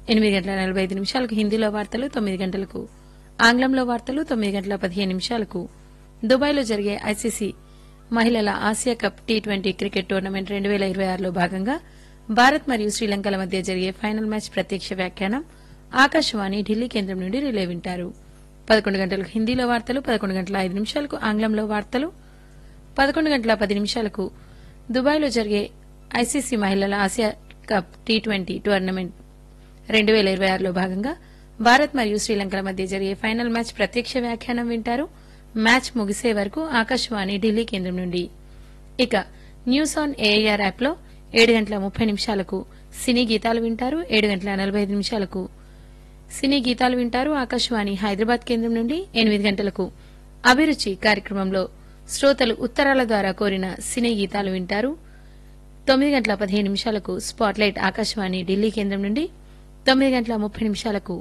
ఎనిమిది గంటల నలభై ఐదు నిమిషాలకు హిందీలో వార్తలు తొమ్మిది గంటలకు ఆంగ్లంలో వార్తలు తొమ్మిది గంటల పదిహేను నిమిషాలకు దుబాయ్లో జరిగే ఐసీసీ మహిళల Asia cup T twenty cricket tournament రెండు వేల ఇరవై ఆరులో భాగంగా భారత్ మరియు శ్రీలంకల మధ్య జరిగే ఫైనల్ మ్యాచ్ ప్రత్యక్ష వ్యాఖ్యానం ఆకాశవాణి ఢిల్లీ కేంద్రం నుండి రిలే వింటారు పదకొండు గంటలకు హిందీలో వార్తలు పదకొండు గంటల ఐదు నిమిషాలకు ఆంగ్లంలో వార్తలు పదకొండు గంటల పది నిమిషాలకు దుబాయ్లో జరిగే ఐసీసీ మహిళల Asia cup T twenty tournament రెండు వేల ఇరవై ఆరులో భాగంగా భారత్ మరియు శ్రీలంకల మధ్య జరిగే ఫైనల్ మ్యాచ్ ప్రత్యక్ష వ్యాఖ్యానం వింటారు మ్యాచ్ ముగిసే వరకు ఆకాశవాణి ఢిల్లీ కేంద్రం నుండి ఇక న్యూస్ ఆన్ ఏఐఆర్ యాప్లో ఏడు గంటల ముప్పై నిమిషాలకు సినీ గీతాలు వింటారు ఏడు గంటల నలభై ఐదు నిమిషాలకు సినీ గీతాలు వింటారు ఆకాశవాణి హైదరాబాద్ కేంద్రం నుండి ఎనిమిది గంటలకు అభిరుచి కార్యక్రమంలో శ్రోతలు ఉత్తరాల ద్వారా కోరిన సినీ గీతాలు వింటారు తొమ్మిది గంటల పదిహేను నిమిషాలకు స్పాట్లైట్ ఆకాశవాణి ఢిల్లీ కేంద్రం నుండి తొమ్మిది గంటల ముప్పై నిమిషాలకు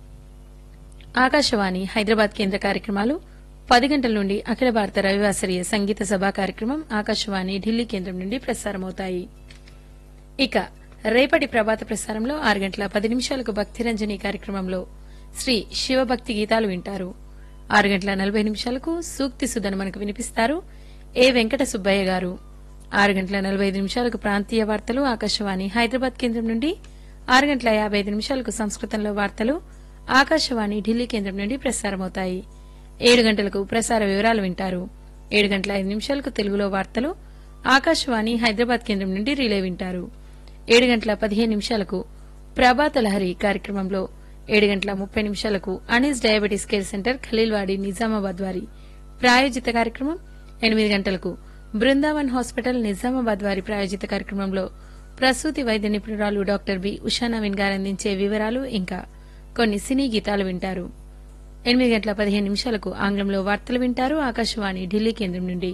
ఆకాశవాణి హైదరాబాద్ కేంద్ర కార్యక్రమాలు పది గంటల నుండి అఖిల భారత రవివాసరీయ సంగీత సభా కార్యక్రమం ఆకాశవాణి ఢిల్లీ కేంద్రం నుండి ప్రసారమవుతాయి ఇక రేపటి ప్రభాత ప్రసారంలో ఆరు గంటల పది నిమిషాలకు భక్తిరంజని కార్యక్రమంలో శ్రీ శివభక్తి గీతాలు వింటారు ఆరు గంటల నలభై నిమిషాలకు సూక్తి సుధను మనకు వినిపిస్తారు ఏ వెంకట సుబ్బయ్య గారు ఆరు గంటల నలభై ఐదు నిమిషాలకు ప్రాంతీయ వార్తలు ఆకాశవాణి హైదరాబాద్ కేంద్రం నుండి ఆరు గంటల యాభై ఐదు నిమిషాలకు సంస్కృతంలో వార్తలు ఆకాశవాణి ఢిల్లీ కేంద్రం నుండి ప్రసారమవుతాయి ఏడు గంటలకు ప్రసార వివరాలు వింటారు ఏడు గంటల ఐదు నిమిషాలకు తెలుగులో వార్తలు ఆకాశవాణి హైదరాబాద్ కేంద్రం నుండి రిలే వింటారు ఏడు గంటల పదిహేను నిమిషాలకు ప్రభాత లహరి కార్యక్రమంలో ఏడు గంటల ముప్పై నిమిషాలకు Anees diabetes care centre Khaleelwadi Nizamabad వారి ప్రాయోజిత కార్యక్రమం ఎనిమిది గంటలకు బృందావన్ హాస్పిటల్ నిజామాబాద్ వారి ప్రాయోజిత కార్యక్రమంలో ప్రసూతి వైద్య నిపుణురాలు డాక్టర్ బి ఉషా నవీన్ గారు అందించే వివరాలు ఇంకా కొన్ని సినీ గీతాలు వింటారు ఎనిమిది గంటల పదిహేను నిమిషాలకు ఆంగ్లంలో వార్తలు వింటారు ఆకాశవాణి ఢిల్లీ కేంద్రం నుండి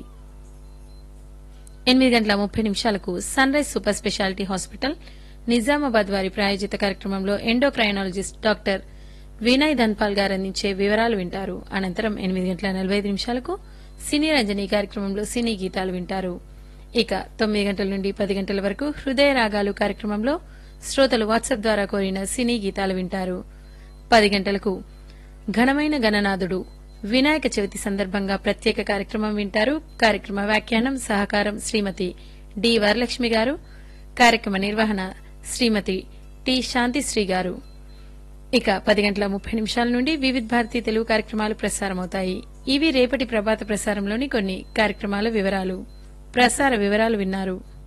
ఎనిమిది గంటల ముప్పై నిమిషాలకు Sunrise Super Speciality Hospital Nizamabad వారి ప్రాయోజిత కార్యక్రమంలో ఎండోక్రైనాలజిస్ట్ డాక్టర్ వినయ్ ధన్పాల్ గారు అందించే వివరాలు వింటారు అనంతరం ఎనిమిది గంటల నలభై ఐదు నిమిషాలకు సినీ రంజని కార్యక్రమంలో సినీ గీతాలు వింటారు ఇక తొమ్మిది గంటల నుండి పది గంటల వరకు హృదయ రాగాలు కార్యక్రమంలో శ్రోతలు వాట్సాప్ ద్వారా కోరిన సినీ గీతాలు వింటారు పది గంటలకు ఘనమైన గణనాథుడు వినాయక చవితి సందర్భంగా ప్రత్యేక కార్యక్రమం వింటారు కార్యక్రమ వ్యాఖ్యానం సహకారం శ్రీమతి డి వరలక్ష్మి గారు కార్యక్రమ నిర్వహణ శ్రీమతి టి శాంతిశ్రీ గారు ఇక పది గంటల ముప్పై నిమిషాల నుండి వివిధ్ భారతి తెలుగు కార్యక్రమాలు ప్రసారమవుతాయి ఇవి రేపటి ప్రభాత ప్రసారంలోని కొన్ని కార్యక్రమాల వివరాలు ప్రసార వివరాలు విన్నారు